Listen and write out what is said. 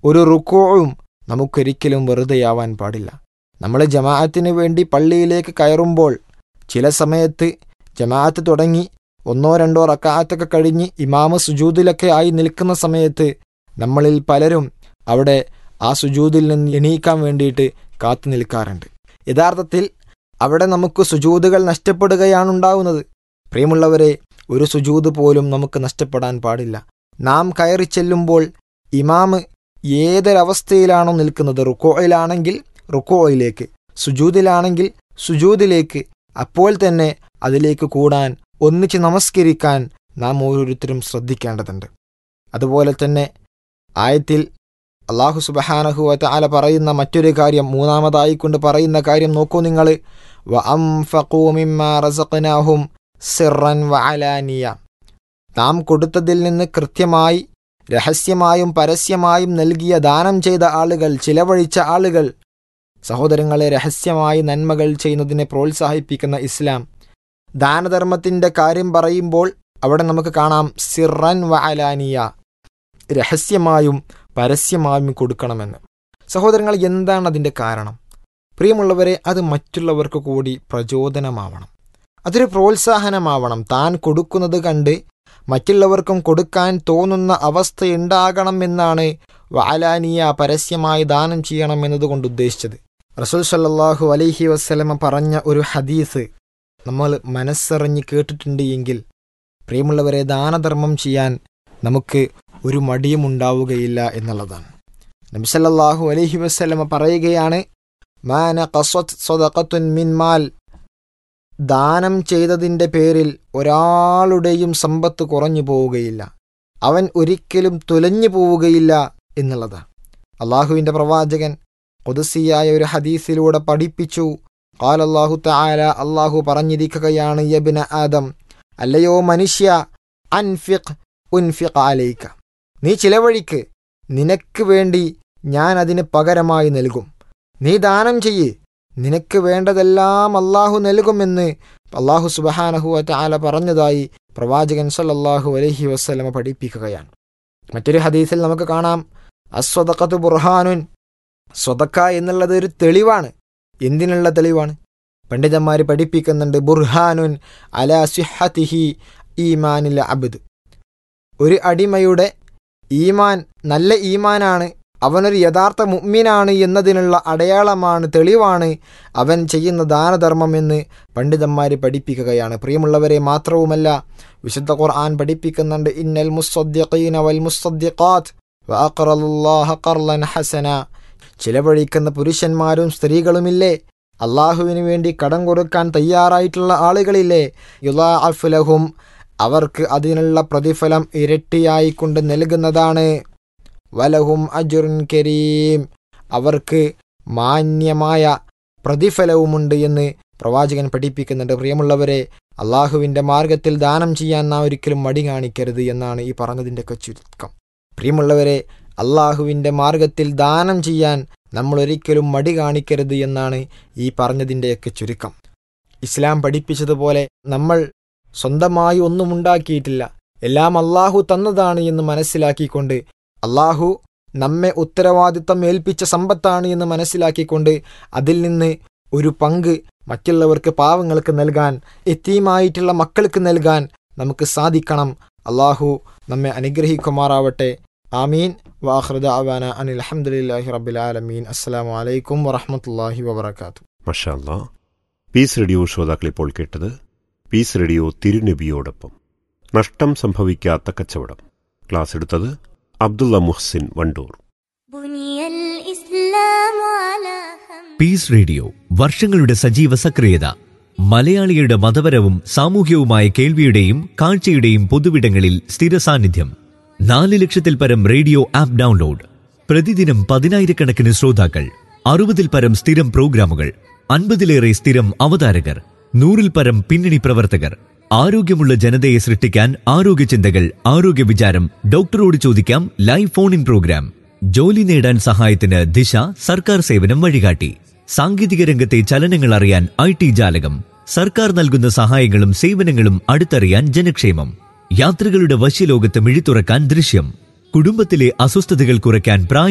ഒരു റുക്കോവും നമുക്കൊരിക്കലും വെറുതെയാവാൻ പാടില്ല നമ്മൾ ജമാഅത്തിന് വേണ്ടി പള്ളിയിലേക്ക് കയറുമ്പോൾ ചില സമയത്ത് ജമാഅത്ത് തുടങ്ങി ഒന്നോ രണ്ടോ റക്കാത്തൊക്കെ കഴിഞ്ഞ് ഇമാമ സുജൂദിലൊക്കെ ആയി നിൽക്കുന്ന സമയത്ത് നമ്മളിൽ പലരും അവിടെ ആ സുജൂദിൽ നിന്ന് എണീക്കാൻ വേണ്ടിയിട്ട് കാത്തു നിൽക്കാറുണ്ട് യഥാർത്ഥത്തിൽ അവിടെ നമുക്ക് സുജൂദുകൾ നഷ്ടപ്പെടുകയാണ് ഉണ്ടാവുന്നത് പ്രിയമുള്ളവരെ ഒരു സുജൂദ് പോലും നമുക്ക് നഷ്ടപ്പെടാൻ പാടില്ല നാം കയറി ചെല്ലുമ്പോൾ ഇമാമ് ഏതൊരവസ്ഥയിലാണോ നിൽക്കുന്നത് റുക്കോയിലാണെങ്കിൽ റുക്കോയിലേക്ക് സുജൂദിലാണെങ്കിൽ സുജൂദിലേക്ക് അപ്പോൾ തന്നെ അതിലേക്ക് കൂടാൻ ഒന്നിച്ച് നമസ്കരിക്കാൻ നാം ഓരോരുത്തരും ശ്രദ്ധിക്കേണ്ടതുണ്ട് അതുപോലെ തന്നെ ആയത്തിൽ അള്ളാഹു സുബഹാനഹുവത്ത് ആല പറയുന്ന മറ്റൊരു കാര്യം മൂന്നാമതായി കൊണ്ട് പറയുന്ന കാര്യം നോക്കൂ നിങ്ങൾ റസഖനാഹും സിറൻ വഅലാനിയ നാം കൊടുത്തതിൽ നിന്ന് കൃത്യമായി രഹസ്യമായും പരസ്യമായും നൽകിയ ദാനം ചെയ്ത ആളുകൾ ചിലവഴിച്ച ആളുകൾ സഹോദരങ്ങളെ രഹസ്യമായി നന്മകൾ ചെയ്യുന്നതിനെ പ്രോത്സാഹിപ്പിക്കുന്ന ഇസ്ലാം ദാനധർമ്മത്തിൻ്റെ കാര്യം പറയുമ്പോൾ അവിടെ നമുക്ക് കാണാം സിറൻ വഅലാനിയ രഹസ്യമായും പരസ്യമായും കൊടുക്കണമെന്ന് സഹോദരങ്ങൾ എന്താണ് അതിൻ്റെ കാരണം പ്രിയമുള്ളവരെ അത് മറ്റുള്ളവർക്ക് കൂടി പ്രചോദനമാവണം അതൊരു പ്രോത്സാഹനമാവണം താൻ കൊടുക്കുന്നത് കണ്ട് മറ്റുള്ളവർക്കും കൊടുക്കാൻ തോന്നുന്ന അവസ്ഥയുണ്ടാകണം എന്നാണ് വാലാനിയ പരസ്യമായി ദാനം ചെയ്യണം എന്നതുകൊണ്ട് ഉദ്ദേശിച്ചത് റസൂൽ സല്ലാഹു അലൈഹി വസ്ലമ പറഞ്ഞ ഒരു ഹദീസ് നമ്മൾ മനസ്സറിഞ്ഞ് കേട്ടിട്ടുണ്ട് എങ്കിൽ പ്രിയമുള്ളവരെ ദാനധർമ്മം ചെയ്യാൻ നമുക്ക് ഒരു മടിയും ഉണ്ടാവുകയില്ല എന്നുള്ളതാണ് നബിസല്ലാഹു അലൈഹി വസ്ലമ പറയുകയാണ് മാന കസ്വത് സ്വതക്കത്തുൻ മിൻ മാൽ ദാനം ചെയ്തതിൻ്റെ പേരിൽ ഒരാളുടെയും സമ്പത്ത് കുറഞ്ഞു പോവുകയില്ല അവൻ ഒരിക്കലും തുലഞ്ഞു പോവുകയില്ല എന്നുള്ളതാണ് അള്ളാഹുവിൻ്റെ പ്രവാചകൻ കൊതുസിയായ ഒരു ഹദീസിലൂടെ പഠിപ്പിച്ചു കാലല്ലാഹു താല അള്ളാഹു പറഞ്ഞിരിക്കുകയാണ് യബിന ആദം അല്ലയോ മനുഷ്യ അൻഫിഖ് ഉൻഫിഖ് ആലയിക്ക നീ ചിലവഴിക്ക് നിനക്ക് വേണ്ടി ഞാൻ അതിന് പകരമായി നൽകും നീ ദാനം ചെയ്യ് നിനക്ക് വേണ്ടതെല്ലാം അള്ളാഹു നൽകുമെന്ന് അള്ളാഹു സുബഹാനഹുവറ്റ ആല പറഞ്ഞതായി പ്രവാചകൻ സല്ലല്ലാഹു അലഹി വസ്ലമ പഠിപ്പിക്കുകയാണ് മറ്റൊരു ഹദീസിൽ നമുക്ക് കാണാം അസ്വതക്കത്ത് ബുർഹാനുൻ സ്വതക്ക എന്നുള്ളത് ഒരു തെളിവാണ് എന്തിനുള്ള തെളിവാണ് പണ്ഡിതന്മാർ പഠിപ്പിക്കുന്നുണ്ട് ബുർഹാനുൻ അല സിഹത്തിഹി ഈമാനിൽ അബദ് ഒരു അടിമയുടെ ഈമാൻ നല്ല ഈമാനാണ് അവനൊരു യഥാർത്ഥ മുഗ്മിനാണ് എന്നതിനുള്ള അടയാളമാണ് തെളിവാണ് അവൻ ചെയ്യുന്ന ദാനധർമ്മം എന്ന് പണ്ഡിതന്മാർ പഠിപ്പിക്കുകയാണ് പ്രിയമുള്ളവരെ മാത്രവുമല്ല വിശുദ്ധ ഖുർആൻ പഠിപ്പിക്കുന്നുണ്ട് ഇന്നൽ മുസ്സദ്ദിഖീന വൽ മുസ്സദ്ദിഖാത്ത് വഅഖറലുല്ലാഹ ഖർലൻ ഹസന ചിലവഴിക്കുന്ന പുരുഷന്മാരും സ്ത്രീകളുമില്ലേ അള്ളാഹുവിന് വേണ്ടി കടം കൊടുക്കാൻ തയ്യാറായിട്ടുള്ള ആളുകളില്ലേ യുലാഅഫുലഹും അവർക്ക് അതിനുള്ള പ്രതിഫലം ഇരട്ടിയായിക്കൊണ്ട് നൽകുന്നതാണ് വലഹും അജുറുൻ കരീം അവർക്ക് മാന്യമായ പ്രതിഫലവുമുണ്ട് എന്ന് പ്രവാചകൻ പഠിപ്പിക്കുന്നുണ്ട് പ്രിയമുള്ളവരെ അള്ളാഹുവിൻ്റെ മാർഗത്തിൽ ദാനം ചെയ്യാൻ നാം ഒരിക്കലും മടി കാണിക്കരുത് എന്നാണ് ഈ പറഞ്ഞതിൻ്റെയൊക്കെ ചുരുക്കം പ്രിയമുള്ളവരെ അള്ളാഹുവിൻ്റെ മാർഗത്തിൽ ദാനം ചെയ്യാൻ നമ്മൾ ഒരിക്കലും മടി കാണിക്കരുത് എന്നാണ് ഈ പറഞ്ഞതിൻ്റെയൊക്കെ ചുരുക്കം ഇസ്ലാം പഠിപ്പിച്ചതുപോലെ നമ്മൾ സ്വന്തമായി ഒന്നും ഉണ്ടാക്കിയിട്ടില്ല എല്ലാം അള്ളാഹു തന്നതാണ് എന്ന് മനസ്സിലാക്കിക്കൊണ്ട് അള്ളാഹു നമ്മെ ഉത്തരവാദിത്തം ഏൽപ്പിച്ച സമ്പത്താണ് എന്ന് മനസ്സിലാക്കിക്കൊണ്ട് അതിൽ നിന്ന് ഒരു പങ്ക് മറ്റുള്ളവർക്ക് പാവങ്ങൾക്ക് നൽകാൻ എത്തീമായിട്ടുള്ള മക്കൾക്ക് നൽകാൻ നമുക്ക് സാധിക്കണം അള്ളാഹു നമ്മെ അനുഗ്രഹിക്കുമാറാവട്ടെ ആമീൻ വാഹൃദ അവാന അനിൽ അഹമ്മദില്ലാഹി റബ്ബിൽ ആലമീൻ അസ്സലാമു അലൈക്കും വറഹമത്തല്ലാഹി വബർക്കാത്തു മഷാല്ല പീസ് റേഡിയോ ശ്രോതാക്കൾ ഇപ്പോൾ കേട്ടത് പീസ് റേഡിയോ തിരുനബിയോടൊപ്പം നഷ്ടം സംഭവിക്കാത്ത കച്ചവടം ക്ലാസ് എടുത്തത് അബ്ദുള്ള മുഹ്സിൻ വണ്ടൂർ بني الإسلام على خمس പീസ് റേഡിയോ വർഷങ്ങളുടെ സജീവ സക്രിയത മലയാളികളുടെ മതപരവും സാമൂഹ്യവുമായ കേൾവിയുടെയും കാഴ്ചയുടെയും പൊതുവിടങ്ങളിൽ സ്ഥിര സാന്നിധ്യം നാല് ലക്ഷത്തിൽ പരം റേഡിയോ ആപ്പ് ഡൗൺലോഡ് പ്രതിദിനം പതിനായിരക്കണക്കിന് ശ്രോതാക്കൾ അറുപതിൽ പരം സ്ഥിരം പ്രോഗ്രാമുകൾ അൻപതിലേറെ സ്ഥിരം അവതാരകർ നൂറിൽ പരം പിന്നണി പ്രവർത്തകർ ആരോഗ്യമുള്ള ജനതയെ സൃഷ്ടിക്കാൻ ആരോഗ്യ ചിന്തകൾ ആരോഗ്യ വിചാരം ഡോക്ടറോട് ചോദിക്കാം ലൈവ് ഫോൺ ഇൻ പ്രോഗ്രാം ജോലി നേടാൻ സഹായത്തിന് ദിശ സർക്കാർ സേവനം വഴികാട്ടി സാങ്കേതിക രംഗത്തെ ചലനങ്ങൾ അറിയാൻ ഐ ടി ജാലകം സർക്കാർ നൽകുന്ന സഹായങ്ങളും സേവനങ്ങളും അടുത്തറിയാൻ ജനക്ഷേമം യാത്രികളുടെ വശ്യലോകത്ത് മിഴിത്തുറക്കാൻ ദൃശ്യം കുടുംബത്തിലെ അസ്വസ്ഥതകൾ കുറയ്ക്കാൻ പ്രായ